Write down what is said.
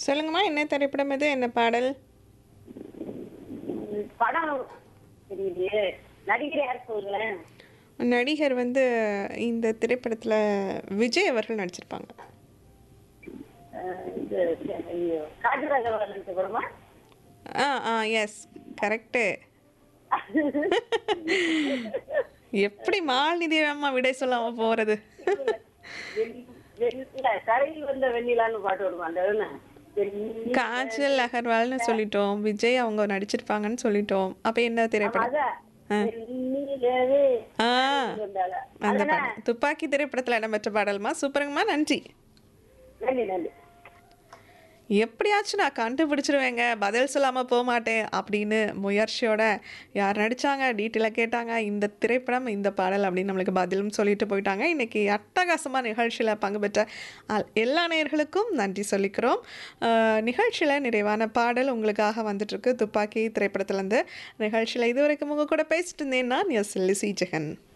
சொல்லுங்கம்மா என்ன திரைப்படம் இது என்ன பாடல் ம், படம் தெரியலையே நடிகர் யார் சொல்லுங்களேன் நடிகர் வந்து இந்த திரைப்படத்தில் விஜய் அவர்கள் நடிச்சிருப்பாங்க அஹ், இது ஐயோ காஜராஜவால் நடிச்ச படமா ஆ ஆ எஸ் கரெக்டு எப்படி மாலினி அம்மா விடை சொல்லாம போறது வெள்ளி- வெள்ளி- இல்ல, கரையில் வந்த வெண்ணிலான்னு பாட்டு வருமா அந்த என்ன? வெள்ளி- காஜல் அகர்வால்னு சொல்லிட்டோம் விஜய் அவங்க நடிச்சிருப்பாங்கன்னு சொல்லிட்டோம் அப்ப என்ன திரைப்படம் அதான். வெண்ணிலவே ஆ வந்தாளா? அந்த அதுதானே? பாடல் துப்பாக்கி திரைப்படத்துல இடம்பெற்ற பாடல்மா சூப்பருங்கம்மா நன்றி நன்றி நன்றி எப்படியாச்சும் நான் கண்டுபிடிச்சிருவேங்க பதில் சொல்லாமல் போக மாட்டேன் அப்படின்னு முயற்சியோட யார் நடித்தாங்க டீட்டெயிலாக கேட்டாங்க இந்த திரைப்படம் இந்த பாடல் அப்படின்னு நம்மளுக்கு பதிலும் சொல்லிட்டு போயிட்டாங்க இன்றைக்கி அட்டகாசமாக நிகழ்ச்சியில் பங்கு பெற்ற அல்- எல்லா நேயர்களுக்கும் நன்றி சொல்லிக்கிறோம் நிகழ்ச்சியில் நிறைவான பாடல் உங்களுக்காக வந்துட்டுருக்கு துப்பாக்கி திரைப்படத்துலேருந்து நிகழ்ச்சியில் இது வரைக்கும் உங்கள் கூட பேசிட்டு இருந்தேன் நான் எஸ் லிசி ஜெகன்